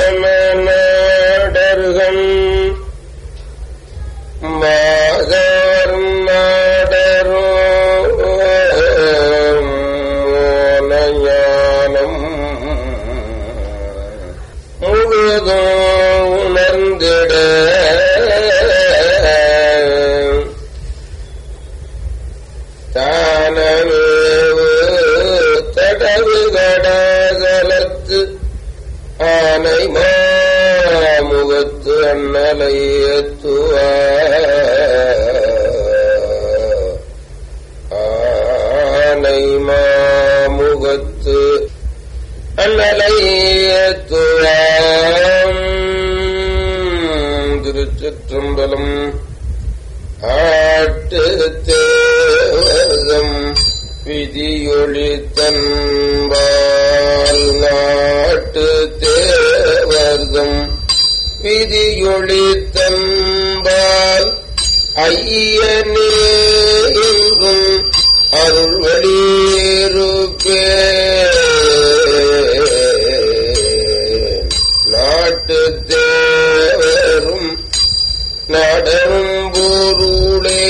நாடர்கள் மாதர் நாடரோ ஞானம் முழுதும் உணர்ந்திட தானவேவு தடவு கடகலத்து ஆனை மாமுகத்து அண்ணலை ஆனை மாமுகத்து அண்ணலை திருச்சிற்றம்பலம் ஆட்டு தேவதம் விதியொளி தன்பால் நாட்டு தேவர்தம் விதியொளி தன்பால் ஐயனே எங்கும் அருள் வழியிருப்பே நாட்டு தேவரும் நடரும் பொருளே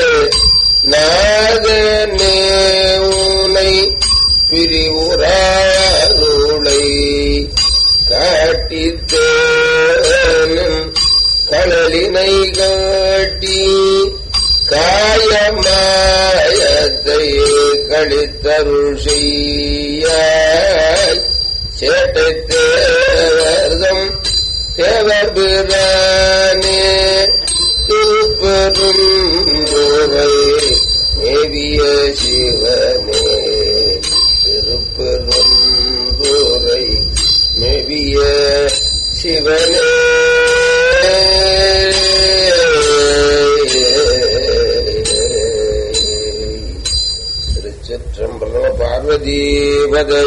நாதனே உனை பிரிவுறாருளை காட்டித்தேனும் கடலினை காட்டி காயமாயத்தை கழித்தருள் செய்ய சேட்டை தேவர்தம் தேவபிரானே திருப்பெரும் துறை மேவிய சிவனே திருப்பெரும் துறை மேவிய சிவனே திருச்சிற்றம்பலம் பார்வதீபதை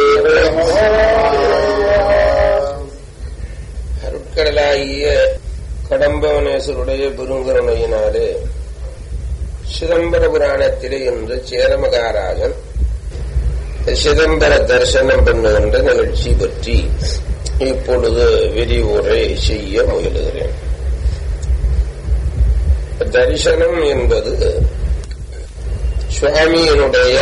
அருட்கடலாகிய கடம்பவனேஸ்வருடைய பெருங்கருணையினாலே சிதம்பர புராணத்திலே இன்று சேரமகாராஜன் சிதம்பர தரிசனம் பண்ணுகின்ற நிகழ்ச்சி பற்றி இப்பொழுது விரிவுரை செய்ய முயலுகிறேன் தரிசனம் என்பது சுவாமியினுடைய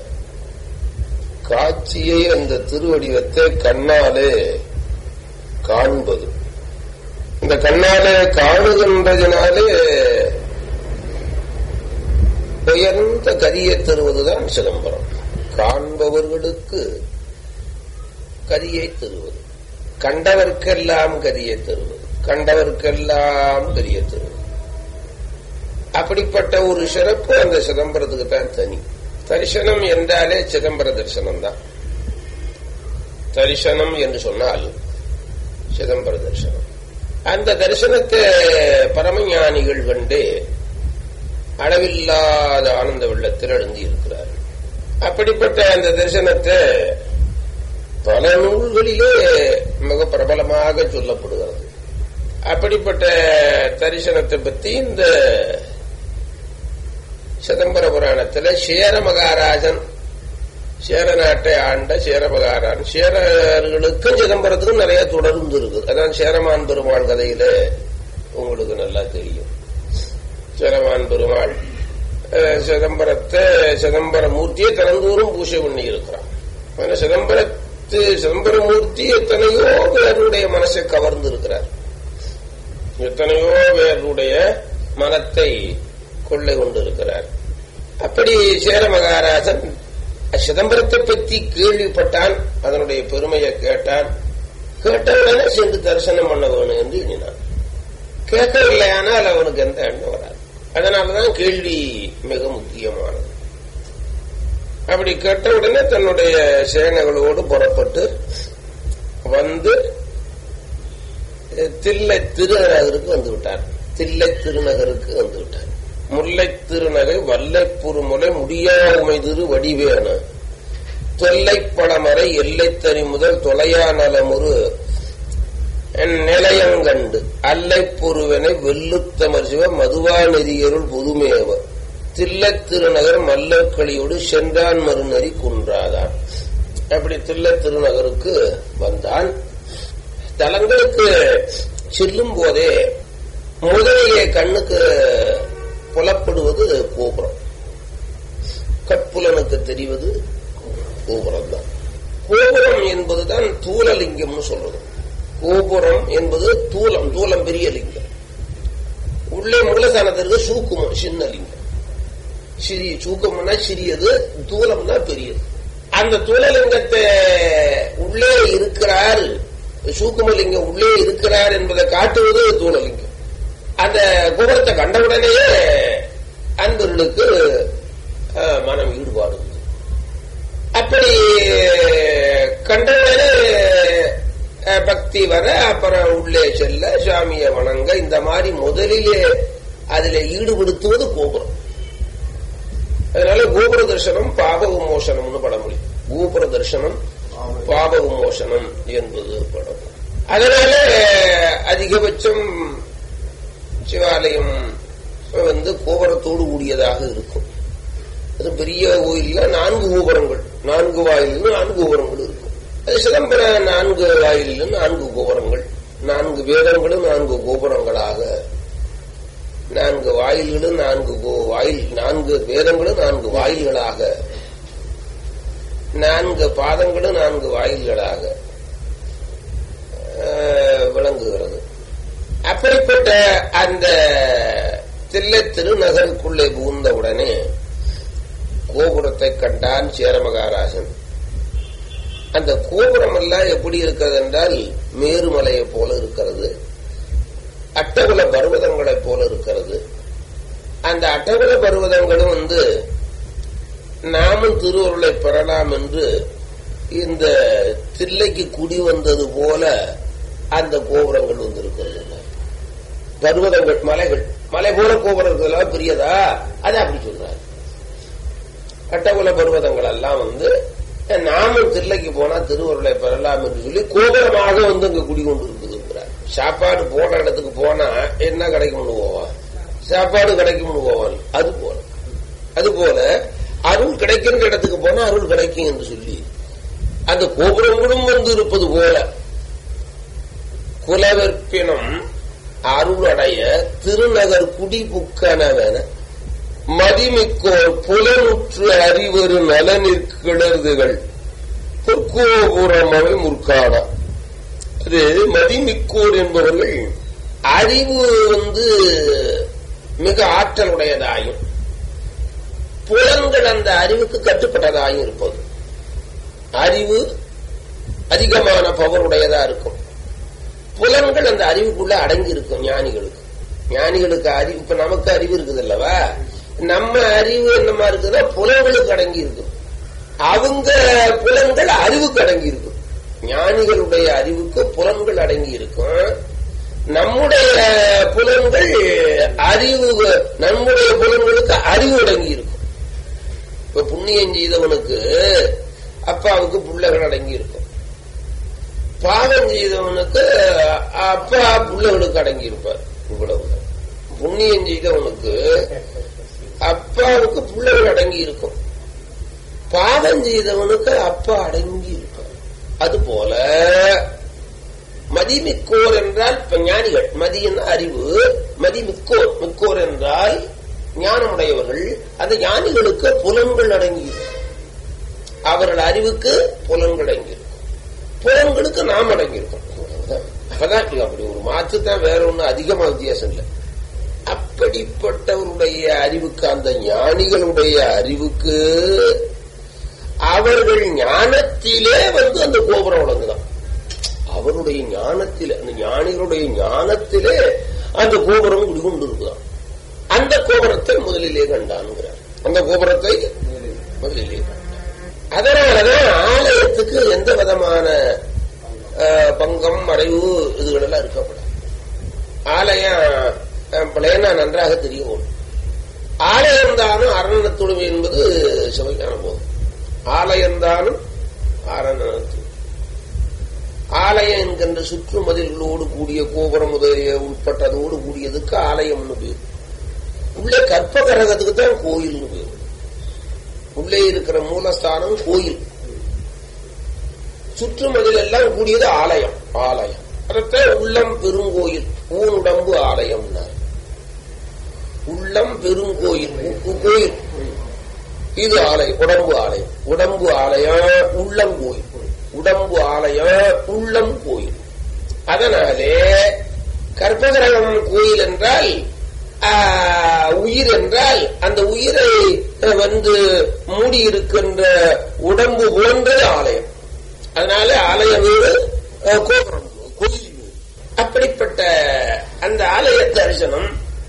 காட்சியை அந்த திருவடிவத்தை கண்ணாலே காண்பது இந்த கண்ணாலே காணுகின்றதினாலே உயர்ந்த கதியை தருவதுதான் சிதம்பரம் காண்பவர்களுக்கு கதியை தருவது கண்டவர்க்கெல்லாம் கதியை தருவது கண்டவர்க்கெல்லாம் கதியை தருவது அப்படிப்பட்ட ஒரு சிறப்பு அந்த சிதம்பரத்துக்கு தான் தனி தரிசனம் என்றாலே சிதம்பர தரிசனம் தான் தரிசனம் என்று சொன்னால் சிதம்பர தரிசனம் அந்த தரிசனத்தை பரமஞானிகள் கண்டு அளவில்லாத ஆனந்த வெள்ளத்தில் எழுந்தி இருக்கிறார்கள் அப்படிப்பட்ட அந்த தரிசனத்தை பல நூல்களிலே மிக பிரபலமாக சொல்லப்படுகிறது அப்படிப்பட்ட தரிசனத்தை பற்றி இந்த சிதம்பர புராணத்தில் சேர மகாராஜன் சேர நாட்டை ஆண்ட சேரமகாரான் சேரர்களுக்கும் சிதம்பரத்துக்கும் நிறைய தொடர்ந்து இருக்கு அதான் சேரமான் பெருமாள் கதையில உங்களுக்கு நல்லா தெரியும் சேரமான் பெருமாள் சிதம்பரத்தை சிதம்பர மூர்த்தியை திறந்தோறும் பூஜை பண்ணி இருக்கிறான் ஆனா சிதம்பரத்து சிதம்பரமூர்த்தி எத்தனையோ பேருடைய மனசை கவர்ந்து இருக்கிறார் எத்தனையோ பேருடைய மனத்தை கொள்ளை கொண்டிருக்கிறார் அப்படி சேர மகாராஜன் சிதம்பரத்தை பற்றி கேள்விப்பட்டான் அதனுடைய பெருமையை கேட்டான் கேட்டவுடனே சென்று தரிசனம் பண்ண வேணும் என்று எண்ணினான் கேட்கவில்லையானால் அவனுக்கு எந்த எண்ணம் வராது அதனாலதான் கேள்வி மிக முக்கியமானது அப்படி கேட்டவுடனே தன்னுடைய சேனைகளோடு புறப்பட்டு வந்து தில்லை திருநகருக்கு வந்து விட்டார் தில்லை திருநகருக்கு வந்து விட்டார் முல்லை திருநகை வல்லைப்புறுமுலை முடியாமை திரு வடிவேன தொல்லை பழமறை எல்லைத்தறி முதல் தொலையா நலமுறு நிலையங்கண்டு அல்லை பொருவனை வெள்ளுத்தமர் சிவ மதுவா நெறியருள் புதுமேவ தில்லைத் திருநகர் மல்லக்களியோடு சென்றான் மறுநறி குன்றாதான் அப்படி தில்லை திருநகருக்கு வந்தான் தலங்க உள்ளுக்கு செல்லும் போதே முதலிலே கண்ணுக்கு புலப்படுவது கோபுரம் கட்புலனுக்கு தெரிவது கோபுரம் தான் கோபுரம் என்பதுதான் தூலலிங்கம்னு சொல்றது கோபுரம் என்பது தூலம் தூலம் பெரிய லிங்கம் உள்ளே மூலஸ்தானத்திற்கு சூக்குமம் சின்ன லிங்கம் சிறிய சூக்கம்னா சிறியது தூலம்னா பெரியது அந்த தூலலிங்கத்தை உள்ளே இருக்கிறார் சூக்குமலிங்கம் உள்ளே இருக்கிறார் என்பதை காட்டுவது தூலலிங்கம் அந்த கோபுரத்தை கண்டவுடனேயே அன்பர்களுக்கு அஹ், மனம் ஈடுபாடு உண்டு. அப்படி கண்டவுடனே அஹ், பக்தி வர அப்புறம் உள்ளே செல்ல சாமியை வணங்க இந்த மாதிரி முதலிலே அதில் ஈடுபடுத்துவது கோபுரம் அதனால கோபுர தரிசனம் பாப விமோசனம்னு படமொழி கோபுர தரிசனம் பாப விமோசனம் என்பது படம் அதனால அதிகபட்சம் சிவாலயம் வந்து கோபுரத்தோடு கூடியதாக இருக்கும் அது பெரிய கோயில்ல நான்கு கோபுரங்கள் நான்கு வாயிலும் நான்கு கோபுரங்கள் இருக்கும் அது சிதம்பர நான்கு வாயிலும் நான்கு கோபுரங்கள் நான்கு வேதங்களும் நான்கு கோபுரங்களாக நான்கு வாயில்களும் நான்கு கோ- வாயில் நான்கு வேதங்களும் நான்கு வாயில்களாக நான்கு பாதங்களும் நான்கு வாயில்களாக அஹ், விளங்குகிறது அப்படிப்பட்ட அந்த தில்லை திருநகருக்குள்ளே புகுந்தவுடனே கோபுரத்தை கண்டான் சேரமகாராஜன் அந்த கோபுரம் எல்லாம் எப்படி இருக்கிறது என்றால் மேருமலையை போல இருக்கிறது அட்டகுல பர்வதங்களைப் போல இருக்கிறது அந்த அட்டகுல பர்வதங்களும் வந்து நாமும் திருவருளை பெறலாம் என்று இந்த தில்லைக்கு குடி வந்தது போல அந்த கோபுரங்கள் வந்திருக்கிறது பர்வதங்கள் மலைகள் மலை போல கோபுரம் இருக்கிறதுலாம் பெரியதா அது அப்படி சொல்றாரு அட்டகுல பர்வதங்கள் எல்லாம் வந்து நாமும் தில்லைக்கு போனா திருவருளை பெறலாம் என்று சொல்லி கோபுரமாக வந்து இங்க குடிகொண்டு இருக்குதுங்கிறார் சாப்பாடு போன இடத்துக்கு போனா என்ன கிடைக்கும்னு போவான் சாப்பாடு கிடைக்கும்னு போவான் அது போல அது போல அருள் கிடைக்கின்ற இடத்துக்கு போனா அருள் கிடைக்கும் என்று சொல்லி அந்த கோபுரங்களும் வந்து இருப்பது போல குலவெற்பினம் அருளடைய திருநகர் குடிபுக்கனவென மதிமிக்கோர் புலனுற்று அறிவரு நலனிற் கிளறுதுகள் பொற்கோபுரமவை முற்காணா அது மதிமிக்கோர் என்பவர்கள் அறிவு வந்து மிக ஆற்றல் உடையதாயும் புலன்கள் அந்த அறிவுக்கு கட்டுப்பட்டதாயும் இருப்பது அறிவு அதிகமான பவர் உடையதா இருக்கும் புலன்கள் அந்த அறிவுக்குள்ள அடங்கி இருக்கும் ஞானிகளுக்கு ஞானிகளுக்கு அறிவு இப்ப நமக்கு அறிவு இருக்குது அல்லவா நம்ம அறிவு என்னமா இருக்குதுன்னா புலன்களுக்கு அடங்கி இருக்கும் அவங்க புலன்கள் அறிவுக்கு அடங்கி இருக்கும் ஞானிகளுடைய அறிவுக்கு புலன்கள் அடங்கி இருக்கும் நம்முடைய புலன்கள் அறிவு நம்முடைய புலன்களுக்கு அறிவு அடங்கி இருக்கும் இப்ப புண்ணியம் செய்தவனுக்கு அப்பாவுக்கு பிள்ளைகள் அடங்கி இருக்கும் பாவம் செய்தவனுக்கு அப்பா பிள்ளைகளுக்கு அடங்கி இருப்பார் இவ்வளவுதான் புண்ணியம் செய்தவனுக்கு அப்பாவுக்கு பிள்ளைகள் அடங்கி இருக்கும் பாவம் செய்தவனுக்கு அப்பா அடங்கி இருப்பார் அதுபோல மதிமிக்கோர் என்றால் இப்ப ஞானிகள் மதியின் அறிவு மதிமிக்கோர் மிக்கோர் என்றால் ஞானமுடையவர்கள் அந்த ஞானிகளுக்கு புலன்கள் அடங்கி இருக்கும். அவர்கள் அறிவுக்கு புலன்கள் அடங்கி இருக்கும் புலன்களுக்கு நாம் அடங்கியிருக்கோம் அப்பதான் இது அப்படி ஒரு மாற்று தான் வேற ஒண்ணு அதிகமா வித்தியாசம் இல்லை அப்படிப்பட்டவருடைய அறிவுக்கு அந்த ஞானிகளுடைய அறிவுக்கு அவர்கள் ஞானத்திலே வந்து அந்த கோபுரம் வழங்குதான் அவருடைய ஞானத்திலே அந்த ஞானிகளுடைய ஞானத்திலே அந்த கோபுரம் குடிகொண்டு இருக்குதான் அந்த கோபுரத்தை முதலிலே கண்டான்கிறார் அந்த கோபுரத்தை முதலிலே கண்டான் அதனாலதான் ஆலயத்துக்கு எந்த விதமான அஹ், பங்கம் மறைவு இதுகளெல்லாம் இருக்கப்படும் ஆலயம் பிளேனா நன்றாக தெரிய வரும் ஆலயம்தானும் அரணத்துடுமை என்பது சிவஞான போதும் ஆலயம்தானும் அரணத்து ஆலயம் என்கின்ற சுற்றுமதில்களோடு கூடிய கோபுரம் முதலிய உட்பட்டதோடு கூடியதுக்கு ஆலயம்னு பேர் உள்ளே கற்பகரகத்துக்கு தான் கோயில்னு பேர் உள்ளே இருக்கிற மூலஸ்தானம் கோயில் சுற்றுமதில் எல்லாம் கூடியது ஆலயம் ஆலயம் அதைத்தான் உள்ளம் பெருங்கோயில் ஊனுடம்பு ஆலயம்னார் உள்ளம் பெருங்கோயில் உ- கோயில் இது ஆலயம் உடம்பு ஆலயம் உடம்பு ஆலயம் உள்ளம் கோயில் உடம்பு ஆலயம் உள்ளம் கோயில் அதனாலே கற்பகிரகம் கோயில் என்றால் ஆ, உயிர் என்றால் அந்த உயிரை அஹ், வந்து மூடி இருக்கின்ற உடம்பு போன்றது ஆலயம் அதனால ஆலய வீடு அஹ், கோபுரம் கோயில் வீடு அப்படிப்பட்ட அந்த ஆலய தரிசனம்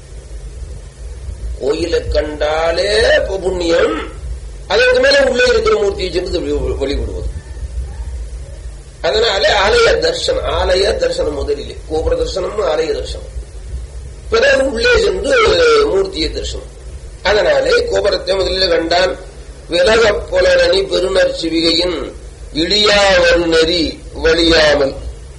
கோயிலை கண்டாலே இப்ப புண்ணியம் அதற்கு மேல உள்ளே இருக்கிற மூர்த்தியை சென்று வெளி- வழிபடுவது அதனால ஆலய தரிசனம் ஆலய தரிசனம் முதலிலே கோபுர தரிசனம் ஆலய தரிசனம் பிறகு உள்ளே சென்று மூர்த்தியை தரிசனம் அதனாலே கோபுரத்தை முதலில் கண்டான் விலகப் புலனி பெருநர் சிவிகையின் இடியாவல் நெறி வழியாமல்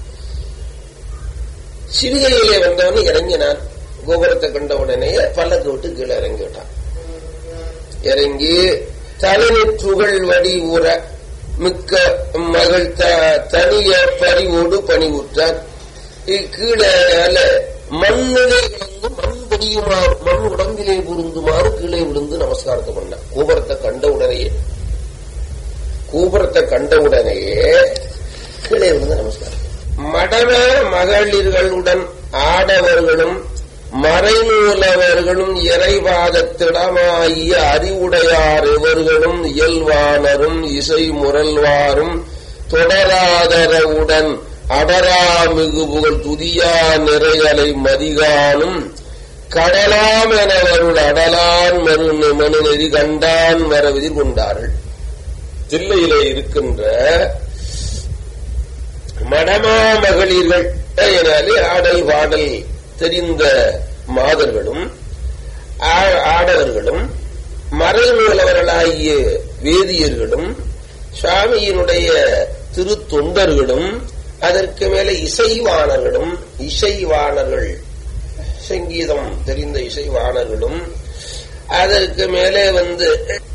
சிவிகையிலே வந்தவன் இறங்கினான் கோபுரத்தை கண்ட உடனே பல்லக்கு விட்டு கீழே இறங்கி விட்டான் இறங்கி தலைநுற்றுகள் வடி உற மிக்க மகள் த- தனிய பறிவோடு பணிவுற்றான் இ- கீழே அல்ல மண்ணிலே விழுந்து மண் பொடியுமாறு மண் உடம்பிலே புரிந்துமாறு கீழே விழுந்து நமஸ்காரத்தை பண்ணான் கோபுரத்தை கண்ட உடனேயே கோபுரத்தை கண்ட உடனேயே கீழே விழுந்து நமஸ்காரம் மடம மகளிர்களுடன் ஆடவர்களும் மறைநூலவர்களும் இறைவாதத்திடமாகிய அறிவுடையார் இவர்களும் இயல்வானரும் இசை முரல்வாரும் தொடராதரவுடன் அடராமிகு புகழ் துதியா நிறைகளை மதிகானும் கடலாம் எனவருள் அடலான் மறு மனு நெறி கண்டான் வரவிதிர் கொண்டார்கள் தில்லையிலே இருக்கின்ற மடமா மகளிர்கள் எனாலே ஆடல் பாடல் தெரிந்த மாதர்களும் ஆ- ஆடவர்களும் மறைநூலவர்களாகிய வேதியர்களும் சுவாமியினுடைய திருத்தொண்டர்களும் அதற்கு மேல இசைவாணர்களும் இசைவாணர்கள் சங்கீதம் தெரிந்த இசைவாணர்களும் அதற்கு மேலே வந்து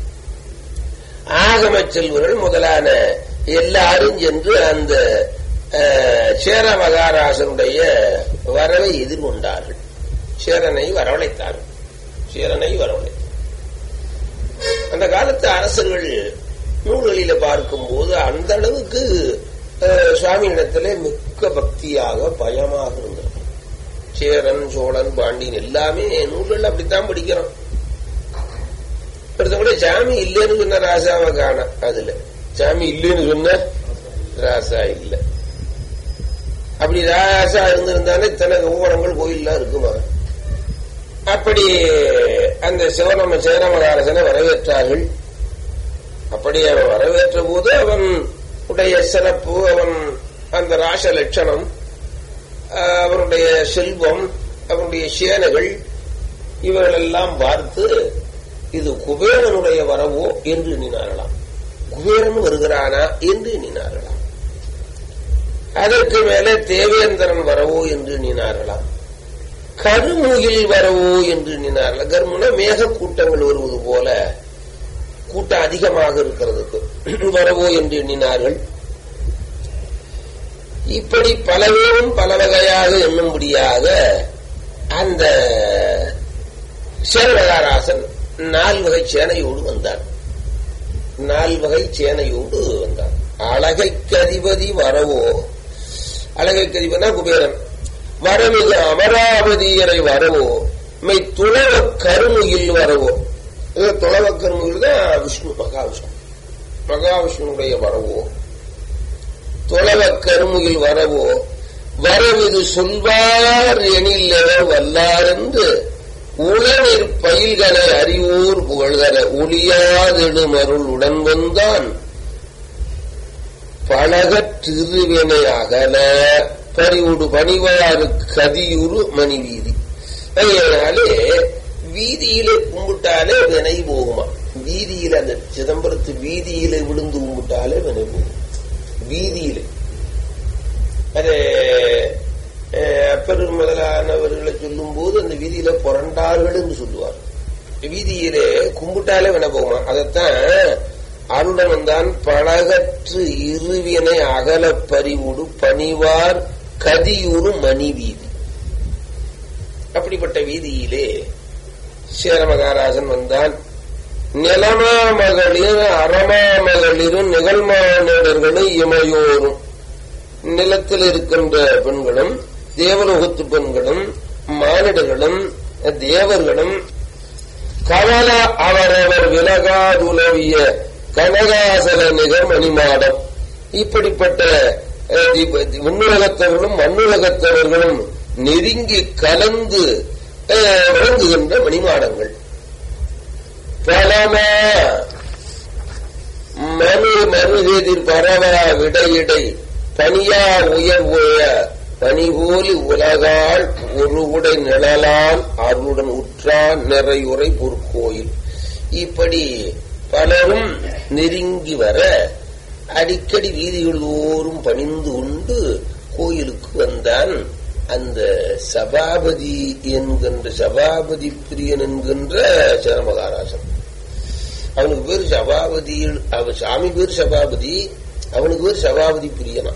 ஆகமச் செல்வர்கள் முதலான எல்லாரும் சென்று அந்த அஹ், சேர மகாராசனுடைய வரவை எதிர்கொண்டார்கள் சேரனை வரவழைத்தார்கள் சேரனை வரவழைத்தார் அந்த காலத்து அரசர்கள் நூல்களில பார்க்கும்போது அந்த அளவுக்கு அஹ், சுவாமியிடத்திலே மிக்க பக்தியாக பயமாக இருந்திருக்கும் சேரன் சோழன் பாண்டியன் எல்லாமே நூல்கள் அப்படித்தான் படிக்கிறோம் ஒருத்தன் கூட சாமி இல்லைன்னு சொன்ன ராசாவை காண அதுல சாமி இல்லைன்னு சொன்ன ராசா இல்ல அப்படி ராசா இருந்திருந்தானே இத்தனை ஓரங்கள் கோயில்லாம் இருக்குமா அப்படி அந்த சிவனம சேரமகாரசனை வரவேற்றார்கள் அப்படி அவன் வரவேற்ற போது அவன் உடைய சிறப்பு அவன் அந்த ராச லட்சணம் ஆஹ், அவனுடைய செல்வம் அவனுடைய சேனைகள் இவர்களெல்லாம் பார்த்து இது குபேரனுடைய வரவோ என்று எண்ணினார்களாம் குபேரன் வருகிறானா என்று எண்ணினார்களாம் அதற்கு மேலே தேவேந்திரன் வரவோ என்று எண்ணினார்களாம் கருமுகில் வரவோ என்று எண்ணினார்கள் கருமுன மேக கூட்டங்கள் வருவது போல கூட்டம் அதிகமாக இருக்கிறதுக்கு வரவோ என்று எண்ணினார்கள் இப்படி பலவேறும் பல வகையாக எண்ணும்படியாக அந்த சேரமகாராசன் நால்வகை சேனையோடு வந்தான் நால்வகை சேனையோடு வந்தான் அழகைக்கு அதிபதி வரவோ அழகைக்கு அதிபதினா குபேரன் வரமிகு அமராவதியரை வரவோ மெய் துளவ கருமுகில் வரவோ இது துளவ கருமுகில் தான் விஷ்ணு மகாவிஷ்ணு மகாவிஷ்ணுடைய வரவோ துளவ கருமுகில் வரவோ வரவிது சொல்வார் எனில் எவர் வல்லார் என்று உளநீர் பயில்களை அறிவோர் புகழ்தர ஒளியாதெடுமருள் உடன் வந்தான் பழகத் திருவினை அகல பறிவுடு பணிவாறு கதியுறு மணி வீதி அதனாலே வீதியிலே கும்பிட்டாலே வினை போகுமா வீதியில அந்த சிதம்பரத்து வீதியிலே விழுந்து கும்பிட்டாலே வினை போகும் வீதியிலே அது அஹ், அப்பர் முதலானவர்களை சொல்லும் போது அந்த வீதியில புரண்டார்கள் என்று சொல்லுவார் வீதியிலே கும்பிட்டாலே வினை போகுமா அதைத்தான் அருடன் வந்தான் பழகற்று இருவினை அகல பறிவுடு பணிவார் கதியூரு மணி வீதி அப்படிப்பட்ட வீதியிலே சேர மகாராஜன் வந்தான் நிலமா மகளிர் அறமா மகளிரும் நிகழ்மானிடர்களும் இமையோரும் நிலத்தில் இருக்கின்ற பெண்களும் தேவலோகத்து பெண்களும் மானிடர்களும் தேவர்களும் கவல அவரவர் விலகாதுலவிய கனகாசல நிகர் மணிமாடம் இப்படிப்பட்ட அஹ், தி- விண்ணுலகத்தவர்களும் மண்ணுலகத்தவர்களும் நெருங்கி கலந்து அஹ், விளங்குகின்ற மணிமாடங்கள் பலமா மனு மனுகெதிர் பரவா விடையிடை பனியா உயர்வுய பனிபோலி உலகால் ஒரு உடை நிழலால் அருளுடன் உற்றான் நிறையுறை பொற்கோயில் இப்படி பலரும் நெருங்கி வர அடிக்கடி வீதிகள் தோறும் பணிந்து கொண்டு கோயிலுக்கு வந்தான் அந்த சபாபதி என்கின்ற சபாபதி பிரியன் என்கின்ற சேரமகாராஜன் அவனுக்கு பேர் சபாபதி அவ சாமி பேர் சபாபதி அவனுக்கு பேர் சபாபதி பிரியனா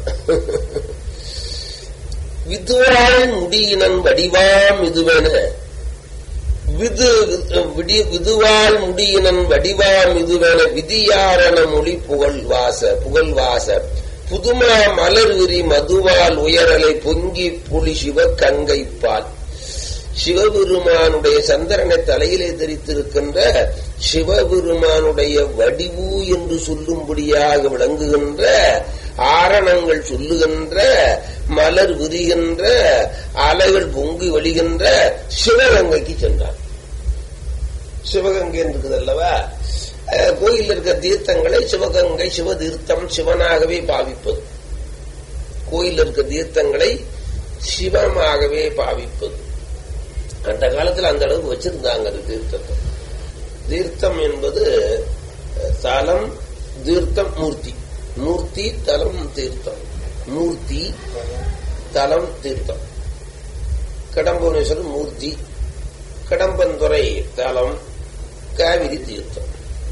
விதுவாள் முடியினன் வடிவாம் இதுவென விது விடி- விதுவாள் முடியினன் வடிவாம் இதுவென விதியாரண மொழி புகழ் வாச புகழ் வாச புதுமா மலர் விரி மதுவால் உயரலை பொங்கி புலி சிவ கங்கைப்பால் சிவபெருமானுடைய சந்திரனை தலையிலே தரித்திருக்கின்ற சிவபெருமானுடைய வடிவு என்று சொல்லும்படியாக விளங்குகின்ற ஆரணங்கள் சொல்லுகின்ற மலர் விரிகின்ற அலைகள் பொங்கி வழிகின்ற சிவகங்கைக்கு சென்றார் சிவகங்கை இருக்குது அல்லவா அஹ், கோயிலில் இருக்கிற தீர்த்தங்களை சிவகங்கை சிவதீர்த்தம் சிவனாகவே பாவிப்பது கோயிலில் இருக்கிற தீர்த்தங்களை சிவமாகவே பாவிப்பது அந்த காலத்துல அந்த அளவுக்கு வச்சிருந்தாங்க அந்த தீர்த்தத்தை தீர்த்தம் என்பது அஹ், தலம் தீர்த்தம் மூர்த்தி மூர்த்தி தலம் தீர்த்தம் மூர்த்தி தலம் தீர்த்தம் கடம்புவனேஸ்வரர் மூர்த்தி கடம்பந்துறை தலம் காவிரி தீர்த்தம்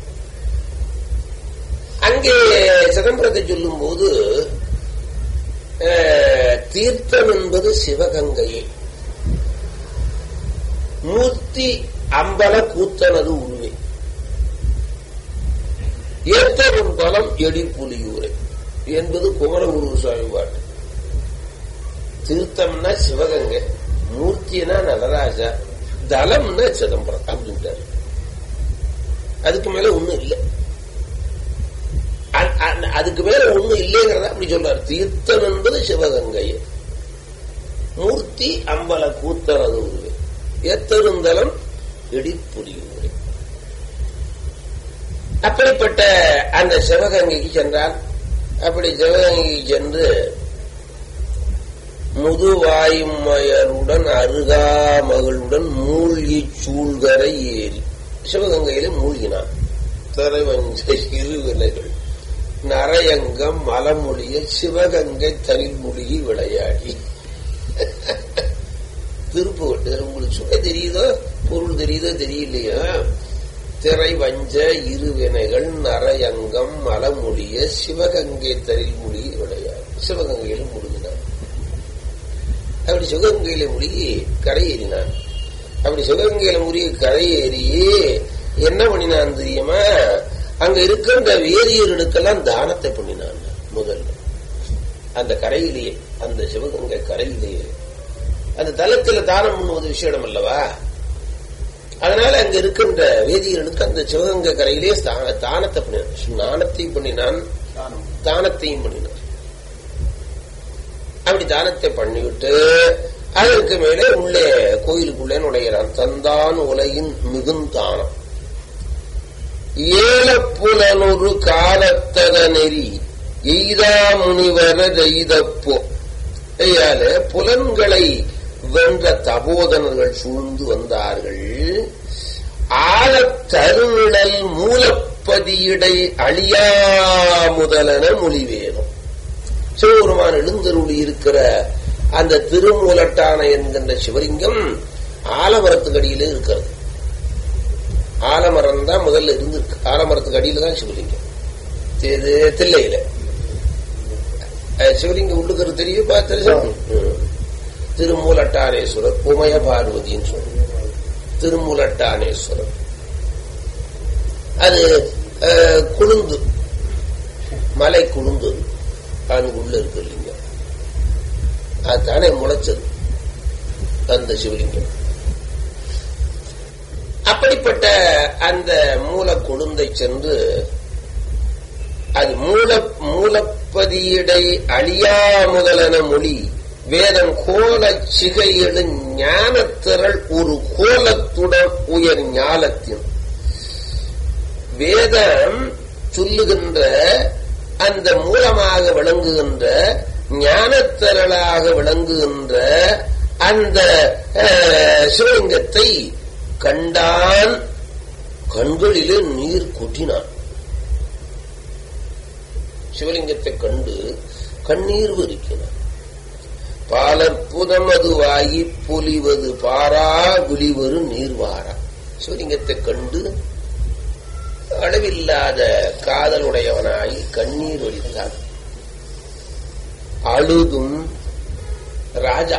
அங்கே சிதம்பரத்தை சொல்லும் போது தீர்த்தம் என்பது சிவகங்கையே மூர்த்தி அம்பல கூத்தனது உருவே ஏத்தரும் தலம் எடிப்புலியூரை என்பது குமரகுரு சுவாமி பாட்டு தீர்த்தம்னா சிவகங்கை மூர்த்தினா நடராஜா தலம்னா சிதம்பரம் அப்படின்ட்டாரு அதுக்கு மேல ஒண்ணும் இல்லை அ- அ- அதுக்கு மேல ஒண்ணும் இல்லைங்கிறத அப்படி சொல்றாரு தீர்த்தம் என்பது சிவகங்கை மூர்த்தி அம்பல கூத்தனது உருவே எத்தருந்தலம் இடிப்புரியூரை அப்படிப்பட்ட அந்த சிவகங்கைக்கு சென்றால் அப்படி சிவகங்கைக்கு சென்று முதுவாயுமயருடன் அருகாமகளுடன் மூழ்கி சூழ்கரை ஏறி சிவகங்கையில மூழ்கினான் திரைவஞ்ச இருவினைகள் நரையங்கம் மலமொழிய சிவகங்கை தனில் மூழ்கி விளையாடி திருப்புகட்டு உங்களுக்கு சுவை தெரியுதோ பொருள் தெரியுதோ தெரியலையா திரை வஞ்ச இருவினைகள் நரையங்கம் மலமுடிய சிவகங்கை தரில் முடி விளையாடு சிவகங்கையில முழுகினான் அப்படி சிவகங்கையில முழுகி கரையேறினான் அப்படி சிவகங்கையில முழுகி கரையேறி என்ன பண்ணினான் தெரியுமா அங்க இருக்கின்ற வேதியர்களுக்கெல்லாம் தானத்தை பண்ணினான் முதல்ல அந்த கரையிலேயே அந்த சிவகங்கை கரையிலேயே அந்த தலத்துல தானம் பண்ணுவது விஷயம் அல்லவா அதனால அங்க இருக்கின்ற வேதியர்களுக்கு அந்த சிவகங்கை கரையிலே ஸ்தான- தானத்தை பண்ணினான் ஸ்நானத்தையும் பண்ணினான் தானத்தையும் பண்ணினான் அப்படி தானத்தை பண்ணிவிட்டு அதற்கு மேலே உள்ளே கோயிலுக்குள்ளே நுழைகிறான் தந்தான் உலகின் மிகுந்தானம் ஏலப்புலனொரு காலத்தத நெறி எய்தா முனிவர எய்தப்போ ஐயால புலன்களை வென்ற தபோதனர்கள் சூழ்ந்து வந்தார்கள் ஆழத் தருநிழல் மூலப்பதியிடை அழியா முதலன மொழிவேதம் சிவபெருமான் எழுந்தருளி இருக்கிற அந்த திருமூலட்டான என்கின்ற சிவலிங்கம் ஆலமரத்துக்கு அடியிலே இருக்கிறது ஆலமரம் தான் முதல்ல இருந்திருக்கு ஆலமரத்துக்கு அடியில தான் சிவலிங்கம் இது தில்லையில அஹ், சிவலிங்கம் உள்ளுக்கிறது தெரியும் பார்த்து திருமூலட்டானேஸ்வரர் உமய பார்வதின்னு சொல்லுவோம் திருமூலட்டானேஸ்வரர் அது அஹ், குளுந்து மலை குளுந்து அதுக்கு உள்ள இருக்கு இல்லைங்க அதுதானே முளைச்சது அந்த சிவலிங்கம் அப்படிப்பட்ட அந்த மூல கொழுந்தை சென்று அது மூல மூலப்பதியடை அழியா முதலன மொழி வேதம் கோல சிகையெழு ஞானத்திரள் ஒரு கோலத்துடன் உயர் ஞாலத்தின் வேதம் சொல்லுகின்ற அந்த மூலமாக விளங்குகின்ற ஞானத்திரளாக விளங்குகின்ற அந்த அஹ், சிவலிங்கத்தை கண்டான் கண்களிலே நீர் கொட்டினான் சிவலிங்கத்தை கண்டு கண்ணீர் வரிக்கிறான் பாலற்புதமதுவாகி பொலிவது பாரா குலிவரு நீர்வாரா சிவலிங்கத்தை கண்டு அளவில்லாத காதலுடையவனாய் கண்ணீர் வடித்தான் அழுதும் ராஜா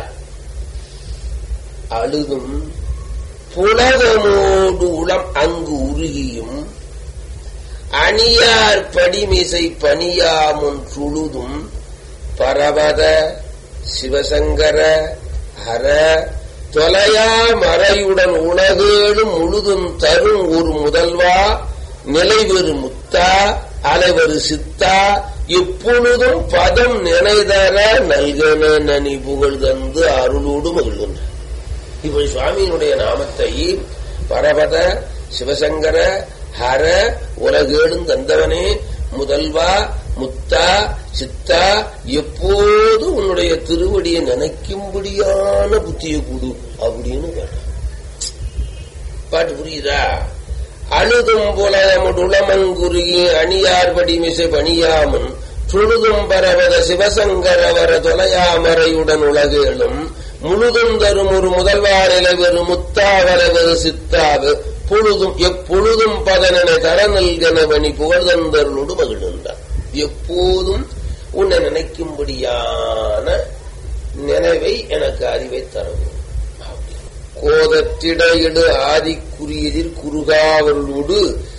அழுதும் புலகமோடு உளம் அங்கு உருகியும் அணியார் படிமிசை பணியாமுன் சுழுதும் பரவத சிவசங்கர ஹர தொலையா மறையுடன் உலகேடும் முழுதும் தரும் ஒரு முதல்வா நிலைவரு முத்தா அலைவரு சித்தா எப்பொழுதும் பதம் நினைதர நல்கன நனி புகழ் தந்து அருளோடு மகிழ்கின்ற இப்படி சுவாமியினுடைய நாமத்தை பரபத சிவசங்கர ஹர உலகேடும் தந்தவனே முதல்வா முத்தா சித்தா எப்போது உன்னுடைய திருவடியை நினைக்கும்படியான புத்தியை கொடு அப்படின்னு கேட்டான் பாட்டு புரியுதா அழுதும் புலமுடுளமங்குருகி அணியார்படி மிசை பணியாமன் சுழுதும் பரவத சிவசங்கரவர தொலையாமறையுடன் உலகேளும் முழுதும் தரும் ஒரு முதல்வாரிலை வெறு முத்தாவரவரு சித்தாவு பொழுதும் எப்பொழுதும் பதனனை தர நல்கனவனி புகழ்தந்தருளோடு மகிழ்ந்தார் எப்போதும் உன்னை நினைக்கும்படியான நினைவை எனக்கு அறிவை தரவும் கோதத்திடையிடு ஆதிக்குரியதில் குறுகாவலோடு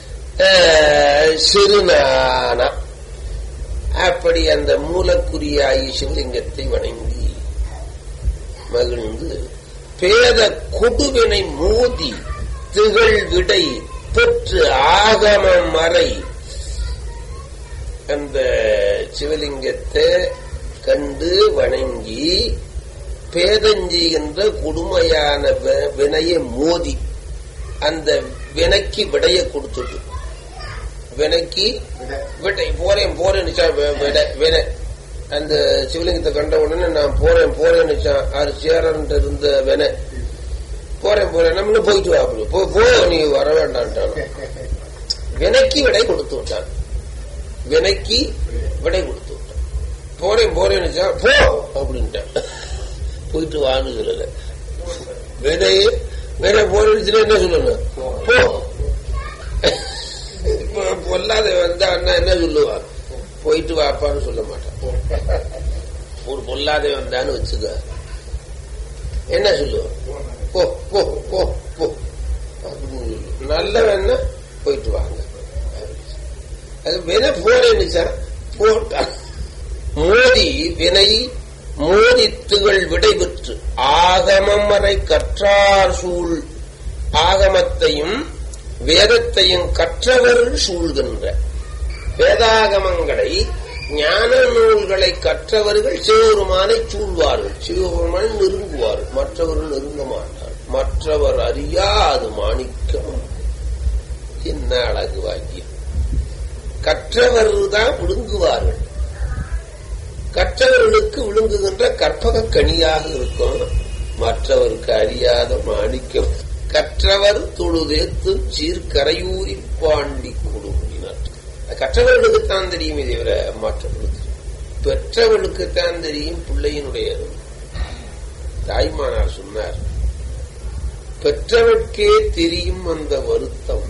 சிறுநான அப்படி அந்த மூலக்குரியாயி சிவலிங்கத்தை வணங்கி மகிழ்ந்து பேத கொடுவினை மோதி திகழ் விடை பெற்று ஆகம மறை அந்த சிவலிங்கத்தை கண்டு வணங்கி பேதஞ்சி என்ற கொடுமையான வி- வினையை மோதி அந்த வினைக்கு விடைய கொடுத்துட்டு வினைக்கு விடை போறேன் போறேன்னு விடை வினை அந்த சிவலிங்கத்தை கண்ட உடனே நான் போறேன் போறேன்னு ஆறு சேரன்ட்டு இருந்த வினை போறேன் போறேன் நம்ம போயிட்டு வா அப்படி போ போ நீ வர வேண்டான்ட்டான் வினைக்கு விடை கொடுத்து விட்டான் வினைக்கு விடை கொடுத்து விட்டான் போறேன் போறேன்னு சொன்னா, போ அப்படின்ட்டான் போயிட்டு வான்னு சொல்லல வினை வினை போறேன்னு என்ன சொல்லணும் போ இப்ப பொல்லாத வந்தா அண்ணா என்ன சொல்லுவான் போயிட்டு வாப்பான்னு சொல்ல மாட்டான் ஒரு பொல்லாத வந்தான்னு வச்சுக்க என்ன சொல்லுவான் போ போ போ போ அப்படின்னு சொல்லு. நல்லவன்னா போயிட்டு வாங்க அது வினை போறேன்னு சார் போட்டான் மோதி வினை மோதித்துகள் விடைபெற்று ஆகமம் வரை கற்றார் சூழ் ஆகமத்தையும் வேதத்தையும் கற்றவர் சூழ்கின்ற வேதாகமங்களை ஞான நூல்களை கற்றவர்கள் சிவபெருமானை சூழ்வார்கள் சிவபெருமான் நெருங்குவார்கள் மற்றவர்கள் நெருங்க மாட்டார் மற்றவர் அறியாது மாணிக்கம் என்ன அழகு வாக்கியம் கற்றவர் தான் விழுங்குவார்கள் கற்றவர்களுக்கு விழுங்குகின்ற கற்பக கனியாக இருக்கும் மற்றவருக்கு அறியாத மாணிக்கம் கற்றவர் தொழுதேத்தும் சீர்கரையூரி பாண்டி கொடுங்கினார் கற்றவர்களுக்குத்தான் தெரியும் இதை விட மற்றவர்களுக்கு பெற்றவர்களுக்குத்தான் தெரியும் பிள்ளையினுடைய அருமை. தாய்மானார் சொன்னார் பெற்றவர்க்கே தெரியும் அந்த வருத்தம்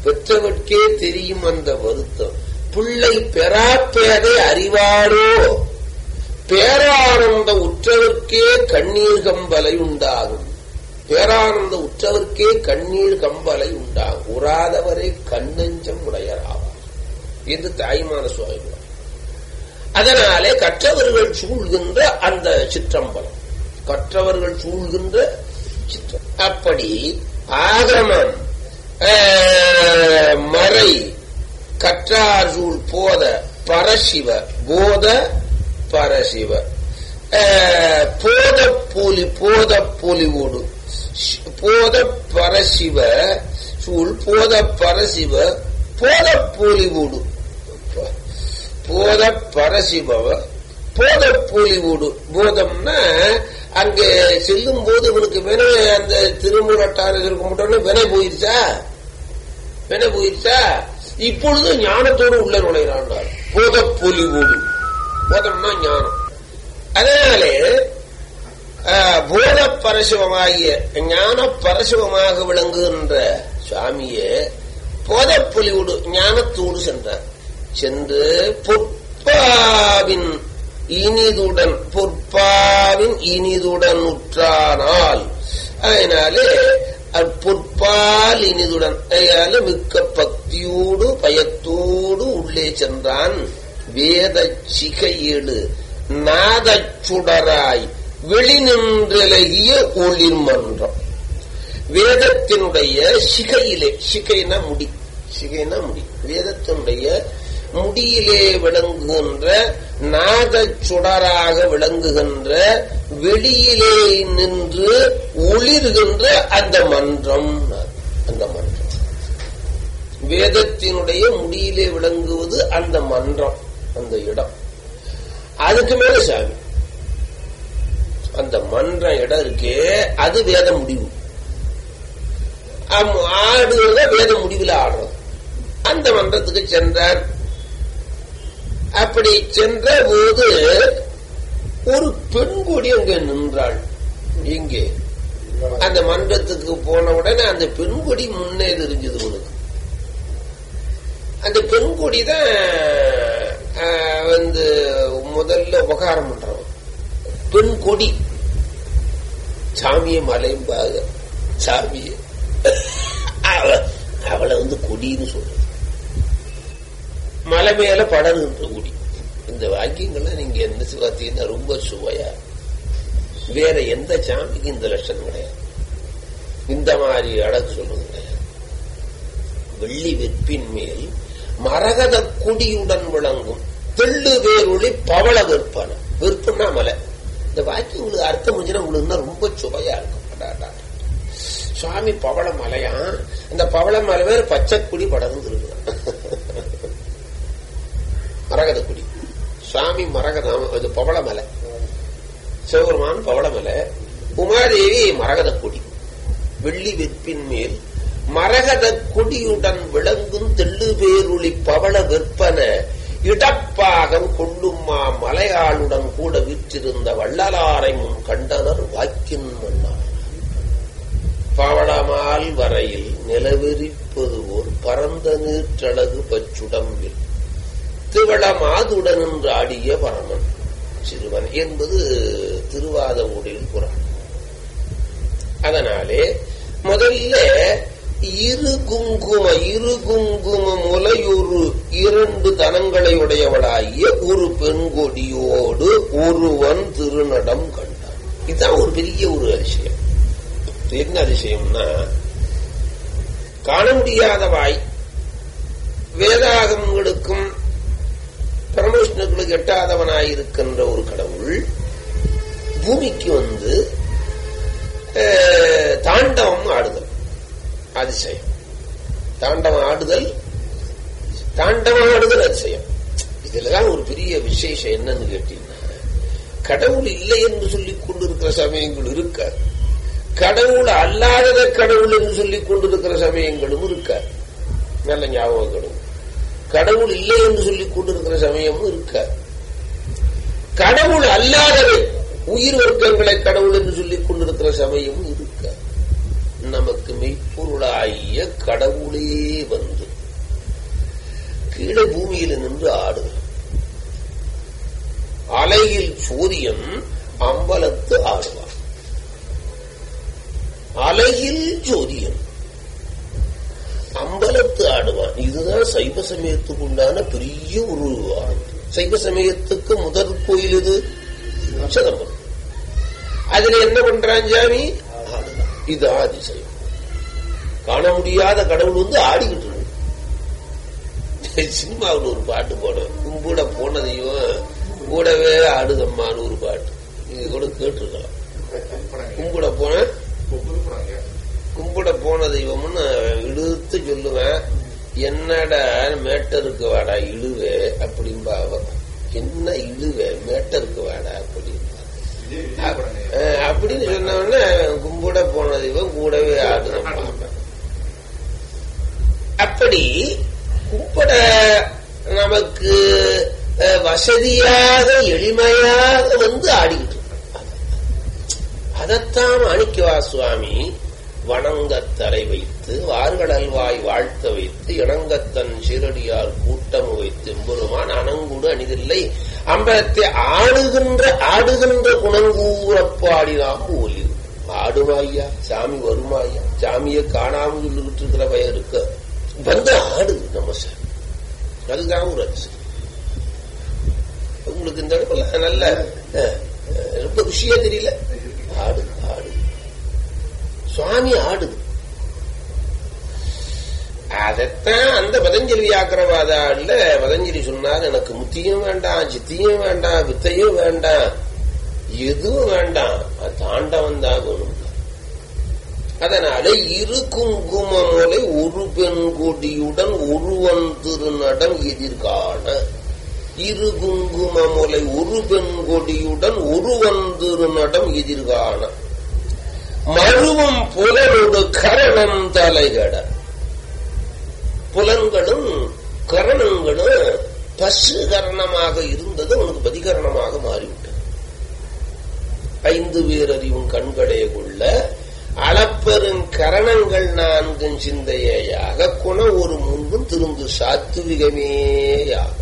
பெற்றவர்க்கே தெரியும் அந்த வருத்தம் பிள்ளை பெறாப்பேதை அறிவாரோ பேரானந்த உற்றவர்க்கே கண்ணீர் கம்பலை உண்டாகும் பேரானந்த உற்றவர்க்கே கண்ணீர் கம்பலை உண்டாகும் உறாதவரை கண்ணஞ்சம் உடையராவார் என்று தாய்மான சுவாமி அதனாலே கற்றவர்கள் சூழ்கின்ற அந்த சிற்றம்பலம் கற்றவர்கள் சூழ்கின்ற சிற்றம் அப்படி ஆகமம் மறை கற்றார் சூழ் போத பரசிவ போத பரசிவ போத போலி போத போலிவோடு போத பரசிவ சூழ் போத பரசிவ போத போலிவோடு போத பரசிபவ போத போலிவோடு போதம்னா அங்கே செல்லும் போது இவனுக்கு வினை அந்த திருமுறட்டாறு இருக்க முட்டோன்னு வினை போயிருச்சா வினை போயிருச்சா இப்பொழுது ஞானத்தோடு உள்ள நுழைகிறான் போத பொலிவோடு போதம்னா ஞானம் அதனாலே போத பரசிவமாகிய ஞான பரசிவமாக விளங்குகின்ற சுவாமியே போத பொலிவோடு ஞானத்தோடு சென்றார் சென்று பொற்பாவின் இனிதுடன் பொற்பாவின் இனிதுடன் உற்றானால் அதனாலே பொற்பால் இனிதுடன் அதனால மிக்க பக்தியோடு பயத்தோடு உள்ளே சென்றான் வேத சிகையீடு நாதச்சுடராய் வெளிநின்றலகிய ஒளிர் மன்றம் வேதத்தினுடைய சிகையிலே சிகைனா முடி சிகைனா முடி வேதத்தினுடைய முடியிலே விளங்குகின்ற நாத சுடராக விளங்குகின்ற வெளியிலே நின்று ஒளிர்கின்ற அந்த மன்றம் அந்த மன்றம் வேதத்தினுடைய முடியிலே விளங்குவது அந்த மன்றம் அந்த இடம் அதுக்கு மேல சாமி அந்த மன்ற இடம் இருக்கே அது வேத முடிவு ஆடுறத வேத முடிவில் ஆடுறது அந்த மன்றத்துக்கு சென்றார் அப்படி சென்ற போது ஒரு பெண் கொடி அங்க நின்றாள் இங்கே அந்த மன்றத்துக்கு போன உடனே அந்த பெண் கொடி முன்னே தெரிஞ்சது உனக்கு அந்த பெண் கொடி தான் வந்து முதல்ல உபகாரம் பண்றவன் பெண் கொடி சாமிய மலைம்பாக சாமிய அவளை வந்து கொடின்னு சொல்றது மலை மேல படருகின்ற குடி இந்த வாக்கியங்கள்லாம் நீங்க என்ன பார்த்தீங்கன்னா ரொம்ப சுவையா வேற எந்த சாமிக்கு இந்த லட்சணம் கிடையாது இந்த மாதிரி அழகு சொல்றது கிடையாது வெள்ளி வெற்பின் மேல் மரகத குடியுடன் விளங்கும் தெள்ளு வேரொளி பவள விற்பன விற்பனா மலை இந்த வாக்கியம் உங்களுக்கு அர்த்தம் முடிஞ்சுன்னா உங்களுக்கு ரொம்ப சுவையா இருக்கும் சுவாமி பவள மலையா இந்த பவள மலை வேற பச்சை குடி படர்ந்து இருக்கு மரகத குடி சுவாமி மரகதம் அது பவளமலை சிவபெருமான் பவளமலை உமாதேவி மரகத கொடி வெள்ளி வெற்பின் மேல் மரகத கொடியுடன் விளங்கும் தெள்ளு பேருளி பவள விற்பன இடப்பாகம் கொள்ளும்மா மலையாளுடன் கூட விற்றிருந்த வள்ளலாரை முன் கண்டனர் வாக்கின் மன்னார் பவளமால் வரையில் நிலவெறிப்பது ஓர் பரந்த நீற்றழகு பச்சுடம்பில் திவள மாதுடன் என்று ஆடிய பரமன் சிறுவன் என்பது திருவாத ஊரில் குரான் அதனாலே முதல்ல இரு குங்கும இரு குங்கும முலையொரு இரண்டு தனங்களை உடையவளாகிய ஒரு பெண்கொடியோடு ஒருவன் திருநடம் கண்டான் இதுதான் ஒரு பெரிய ஒரு அதிசயம் என்ன அதிசயம்னா காண முடியாத வாய் வேதாகங்களுக்கும் பரமவிஷ்ணுக்களுக்கு எட்டாதவனாயிருக்கின்ற ஒரு கடவுள் பூமிக்கு வந்து தாண்டவம் ஆடுதல் அதிசயம் தாண்டவம் ஆடுதல் தாண்டவம் ஆடுதல் அதிசயம் இதுலதான் ஒரு பெரிய விசேஷம் என்னன்னு கேட்டீங்கன்னா கடவுள் இல்லை என்று சொல்லிக் கொண்டிருக்கிற சமயங்கள் இருக்க கடவுள் அல்லாதத கடவுள் என்று சொல்லிக் கொண்டிருக்கிற சமயங்களும் இருக்க நல்ல ஞாபகம் கடவுள் இல்லை என்று சொல்லிக் கொண்டிருக்கிற சமயமும் இருக்க கடவுள் அல்லாதவை உயிர் வர்க்கங்களை கடவுள் என்று சொல்லிக் கொண்டிருக்கிற சமயமும் இருக்க நமக்கு மெய்ப்பொருளாகிய கடவுளே வந்து கீழே பூமியில் நின்று ஆடுது அலையில் சூரியன் அம்பலத்து ஆடுவான் அலையில் ஜோதியன் அம்பலத்து ஆடுவான் இதுதான் சைவ சமயத்துக்கு உண்டான பெரிய ஒரு ஆனந்தம் சைவ சமயத்துக்கு முதல் கோயில் இது சிதம்பரம் அதுல என்ன பண்றான் சாமி ஆடுதான் இது ஆதிசைவம் காண முடியாத கடவுள் வந்து ஆடிக்கிட்டு இருக்கு சினிமாவில் ஒரு பாட்டு போடுவேன் கும்பிட போனதையும் கூடவே ஆடுதம்மான்னு ஒரு பாட்டு இது கூட கேட்டிருக்கலாம் கும்பிட போன கும்பிட போன தெய்வம்னு இழுத்து சொல்லுவேன் என்னடா மேட்டருக்கு வாடா இழுவே அப்படின்பா அவ என்ன இழுவே மேட்டருக்கு வாடா அப்படின்பா அஹ் அப்படின்னு சொன்னவொடனே கும்பிட போன தெய்வம் கூடவே ஆடுதம்மா அப்படி கும்பிட நமக்கு அஹ், வசதியாக எளிமையாக வந்து ஆடிக்கிட்டு இருக்கான். அதைத்தான் மாணிக்கவா சுவாமி வணங்கத் தலை வைத்து வார்கடல்வாய் வாழ்த்த வைத்து இணங்கத்தன் சீரடியார் கூட்டம் வைத்து எம்பெருமான் அணங்குடு அணிதில்லை அம்பலத்தை ஆடுகின்ற ஆடுகின்ற குணங்கூறப்பாடினாக ஒலி ஆடுமாய்யா சாமி வருமாய்யா சாமியை காணாமல் சொல்லிக்கிட்டு இருக்கிற பயம் இருக்கு வந்து ஆடுது நம்ம சாமி அதுதான் ஒரு அதிசயம் உங்களுக்கு இந்த இடத்துல நல்ல அஹ், அஹ், ரொம்ப விஷயா தெரியல ஆடு ஆடு சுவாமி ஆடுது அதைத்தான் அந்த பதஞ்சலி வியாக்கிரவாதால பதஞ்சலி சொன்னார் எனக்கு முத்தியும் வேண்டாம் சித்தியும் வேண்டாம் வித்தையும் வேண்டாம் எதுவும் வேண்டாம் அது தாண்டவன் தான் வேணும் அதனால இரு குங்குமமுலை ஒரு பெண் கொடியுடன் ஒருவன் திருநடம் எதிர்காண இரு குங்குமமுலை ஒரு பெண் கொடியுடன் ஒருவன் திருநடம் எதிர்காண மருவம் புலனோடு கரணம் தலைகட புலன்களும் கரணங்களும் பசு கரணமாக இருந்தது உனக்கு பதிகரணமாக மாறிவிட்டது ஐந்து பேரறிவும் கண்களே கொள்ள அளப்பெரும் கரணங்கள் நான்கும் சிந்தையாக குண ஒரு முன்பும் திருந்து சாத்துவிகமேயாகும்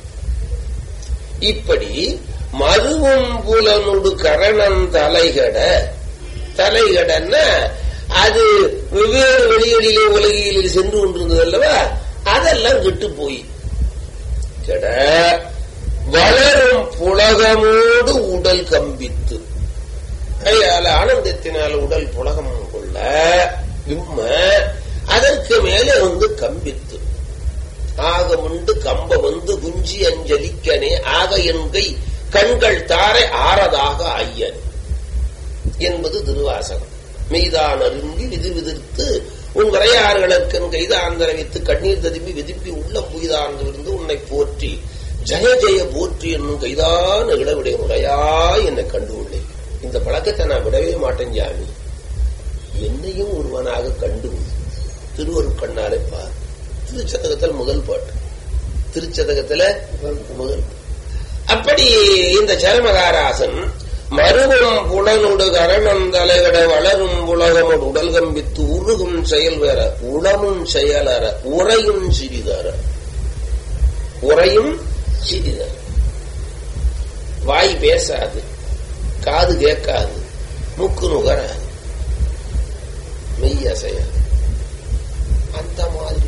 இப்படி மருவும் புலனுடு கரணம் தலைகட தலைகடன்னா அது வெவ்வேறு வெளிகளிலே உலகிலே சென்று கொண்டிருந்தது அல்லவா அதெல்லாம் கெட்டு போய் கெட வளரும் புலகமோடு உடல் கம்பித்து கையால ஆனந்தத்தினால் உடல் புலகம் கொள்ள விம்ம அதற்கு மேலே வந்து கம்பித்து ஆக உண்டு கம்ப வந்து குஞ்சி அஞ்சலிக்கனே ஆக என்கை கண்கள் தாரை ஆறதாக ஐயன் என்பது திருவாசகம் மெய்தான் அருந்தி விதி விதிர்த்து உன் வரையாறுகளுக்கன் கைதாந்தர வைத்து கண்ணீர் ததும்பி விதிப்பி உள்ளம் புய்தார்ந்து விருந்து உன்னை போற்றி ஜெய ஜெய போற்றி என்னும் கைதான இளவிடைய முறையாய் என்னை கண்டு உள்ளேன் இந்த பழக்கத்தை நான் விடவே மாட்டேன் ஜாமி என்னையும் ஒருவனாக கண்டு திருவருள் கண்ணாலே பார் திருச்சதகத்தில் முதல் பாட்டு திருச்சதகத்துல முதல் அப்படி இந்த சரமகாராசன் மருவம் புலனுடு கரணம் தலைவிட வளரும் உலகமோடு உடல் கம்பித்து உருகும் செயல் வேற உளமும் செயலற உரையும் சிறிதர உரையும் சிறிதர வாய் பேசாது காது கேட்காது முக்கு நுகராது மெய் அசையாது அந்த மாதிரி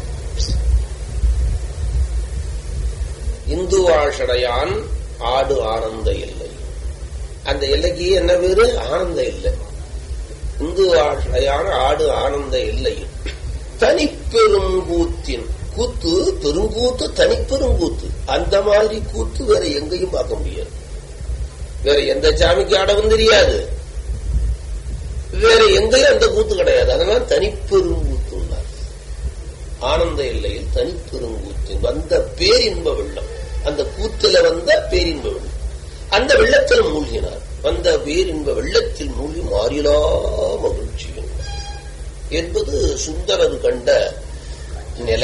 இந்து வாழ்ஷடையான் ஆடு ஆனந்த எல்லை அந்த எல்லைக்கு என்ன பேரு ஆனந்த எல்லை இந்து வாழ்ஷடையான் ஆடு ஆனந்த எல்லை தனிப்பெரும் கூத்தின் கூத்து பெருங்கூத்து தனிப்பெரும் கூத்து அந்த மாதிரி கூத்து வேற எங்கேயும் பார்க்க முடியாது வேற எந்த சாமிக்கு ஆடவும் தெரியாது வேற எங்கேயும் அந்த கூத்து கிடையாது அதனால தனிப்பெருங்கூத்து ஆனந்த எல்லையில் தனிப்பெருங்கூத்து வந்த பேரின்ப வெள்ளம் அந்த கூத்துல வந்த பேரின்ப வெள்ளம் அந்த வெள்ளத்தில் மூழ்கினார் வந்த பேரின்ப வெள்ளத்தில் மூழ்கி மாறிலா மகிழ்ச்சி என்பது சுந்தரர் கண்ட நிலை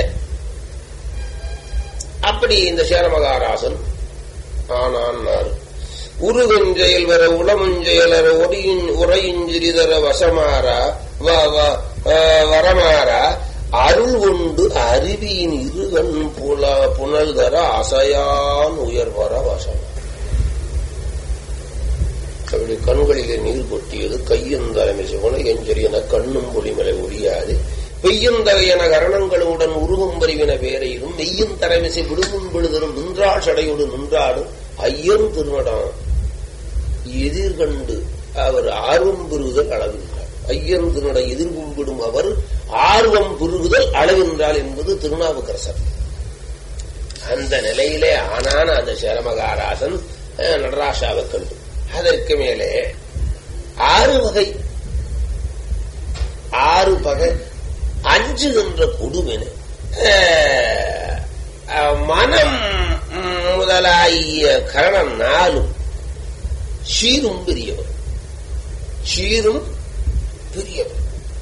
அப்படி இந்த சேரமகாராசன் ஆனான்னார் உருவெஞ்செயல் வர உளமுஞ்செயலர ஒரியின் உரையிஞ்சிறிதர வசமாறா வரமாறா அருள் உண்டு அருவியின் இருகண் புல புனல் தர அசையான் உயர்வர வசம் அப்படி கண்களிலே நீர் கொட்டியது கையும் தலைமை சிவன எஞ்சரியன கண்ணும் பொலிமலை ஒழியாது பெய்யும் தகையன கரணங்களுடன் உருகும் பரிவின பேரையிலும் மெய்யும் தலைமிசை விடுமுன் விழுதரும் நின்றாள் சடையோடு நின்றாடும் ஐயன் திருநடம் எதிர்கண்டு அவர் ஆர்வம் பெறுதல் அளவின்றார் ஐயன் திருநடை எதிர்கும்பிடும் அவர் ஆர்வம் பெறுகுதல் அளவின்றாள் என்பது திருநாவுக்கரசர் அந்த நிலையிலே ஆனான அந்த சேரமகாராசன் அஹ், நடராசாவை கண்டு அதற்கு மேலே ஆறு வகை ஆறு பகை அஞ்சுகின்ற கொடுமென அஹ், அஹ், மனம் முதலாகிய கரணம் நாளும் சீரும் பெரியவர் சீரும் பெரியவர்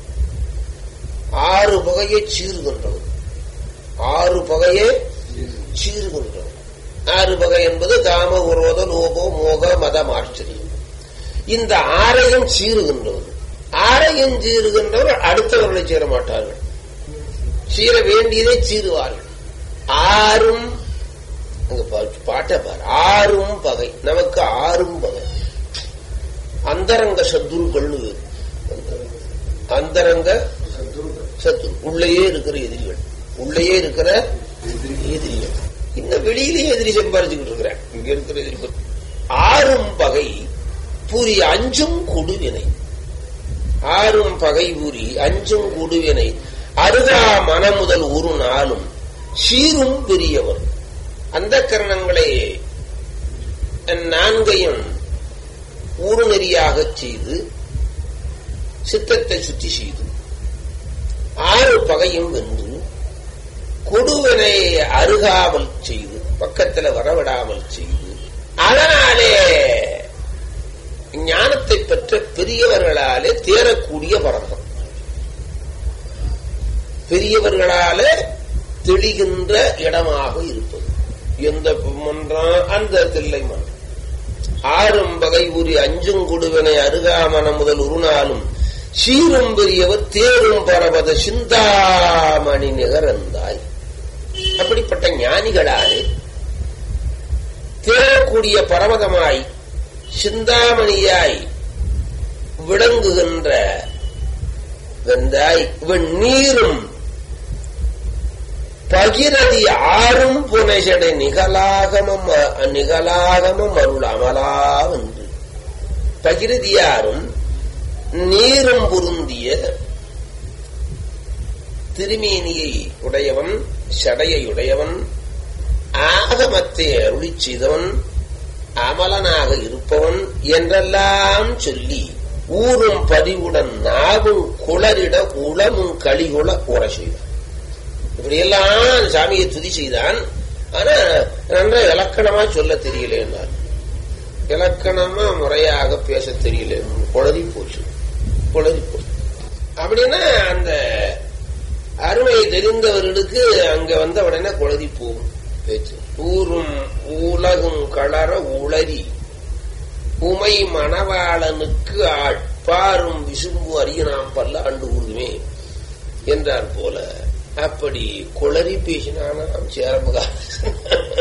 ஆறு பகையை சீர்கின்றவர் ஆறு பகையை சீர்கின்றவர் ஆறு பகை என்பது காம உரோத லோபோ மோக மதம் ஆச்சரியம் இந்த ஆறையும் சீறுகின்றவர் ஆறையும் சீறுகின்றவர் அடுத்தவர்களை சேர மாட்டார்கள் சீர வேண்டியதை சீருவார்கள் ஆறும் அங்க பா- பாட்டை பாரு ஆறும் பகை நமக்கு ஆறும் பகை அந்தரங்க சத்துருக்கள்னு வேறு. அந்தரங்க சத்துரு உள்ளேயே இருக்கிற எதிரிகள் உள்ளேயே இருக்கிற எதிரிகள் இந்த வெளியிலேயே எதிரி சம்பாரிச்சுக்கிட்டு இருக்கிறேன் இங்க இருக்கிற எதிரி பத்தி. ஆறும் பகை பூரி அஞ்சும் கொடுவினை ஆறும் பகை பூரி அஞ்சும் கொடுவினை அருகா மனமுதல் ஒரு நாளும் சீரும் பெரியவர் அந்த கரணங்களை நான்கையும் ஊறுநெறியாகச் செய்து சித்தத்தை சுத்தி செய்து ஆறு பகையும் வென்று கொடுவனை அருகாமல் செய்து பக்கத்துல வரவிடாமல் செய்து அதனாலே ஞானத்தை பெற்ற பெரியவர்களாலே தேரக்கூடிய பரதம் பெரியவர்களாலே தெளிகின்ற இடமாக இருப்பது எந்த மன்றம் அந்த தில்லை மன்றம் ஆறும் பகை உரி அஞ்சும் கொடுவனை அருகாமன முதல் உருநாளும் சீரும் பெரியவர் தேரும் பரவத சிந்தாமணி நிகரந்தாய் அப்படிப்பட்ட ஞானிகளாலே தேரக்கூடிய பரவதமாய் சிந்தாமணியாய் விளங்குகின்ற வெந்தாய் இவன் நீரும் பகிரதி ஆறும் புனைசடை நிகலாகமம் அ- நிகலாகமம் அருள் அமலாவென்று பகிரதியாரும் நீரும் பொருந்திய திருமேனியை உடையவன் சடையை உடையவன் ஆகமத்தை அருளி செய்தவன் அமலனாக இருப்பவன் என்றெல்லாம் சொல்லி ஊரும் பதிவுடன் நாவும் குளரிட உளமும் களிகுள உர செய்தான் இப்படியெல்லாம் சாமியை துதி செய்தான் ஆனா நன்றா இலக்கணமா சொல்ல தெரியல என்றார் இலக்கணமா முறையாக பேச தெரியல குளறி போச்சு குளறி போச்சு அப்படின்னா அந்த அருமை தெரிந்தவர்களுக்கு அங்க வந்த உடனே குளறி போகும் பேச்சு ஊரும் உலகும் களர உளறி உமை மணவாளனுக்கு ஆள் பாரும் விசும்பு அறியனாம் பல்லாண்டு ஊர்துமே என்றார் போல அப்படி குளறி பேசினானாம் சேரமகாராஜன்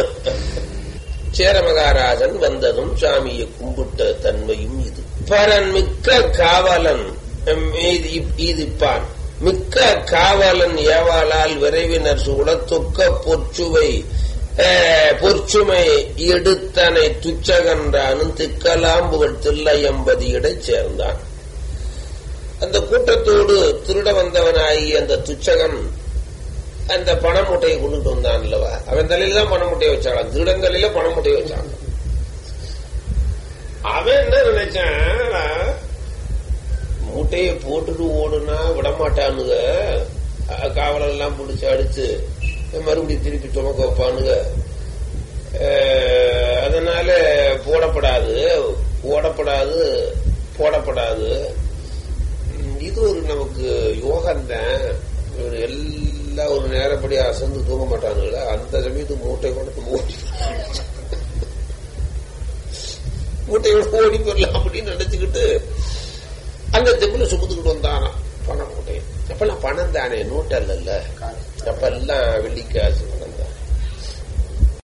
சேரமகாராஜன் வந்ததும் சாமியை கும்பிட்ட தன்மையும் இது பரன் மிக்க காவலன் உம், இது இப்- இதுப்பான் மிக்க காவலன் ஏவாளால் விரைவினர் சுடத்தொக்க பொற்சுவை அஹ், பொற்சுமை எடுத்தனை துச்சகன்றானும் திக்கலாம்புகள் தில்லையம்பதி இடச் சேர்ந்தான் அந்த கூட்டத்தோடு திருட வந்தவனாகி அந்த துச்சகன் அந்த பண மூட்டையை கொண்டுட்டு வந்தான் அல்லவா அவன் தலையில தான் பண மூட்டையை வச்சான் திருடன் தலையில பண மூட்டையை வச்சான் அவன் என்ன நினைச்சான் மூட்டையை போட்டுட்டு ஓடுனா விடமாட்டானுங்க அஹ் காவலன் எல்லாம் பிடிச்சு அடிச்சு மறுபடியும் திருப்பி சுமக்க வைப்பானுங்க அஹ் அதனால போடப்படாது ஓடப்படாது போடப்படாது ம், இது ஒரு நமக்கு யோகம் தான் இவர் எல்லாம் ஒரு நேரப்படி அசந்து தூங்க மாட்டானுங்களா அந்த சமயத்துக்கு மூட்டை கொண்டு ஓடி மூட்டையோட ஓடி போயிடலாம் அப்படின்னு நினைச்சுக்கிட்டு அந்த தெம்புல சுமந்துக்கிட்டு வந்தானா பணம் மூட்டை அப்பெல்லாம் பணம் தானே நோட்டு அல்ல அப்பெல்லாம் வெள்ளிக்காசு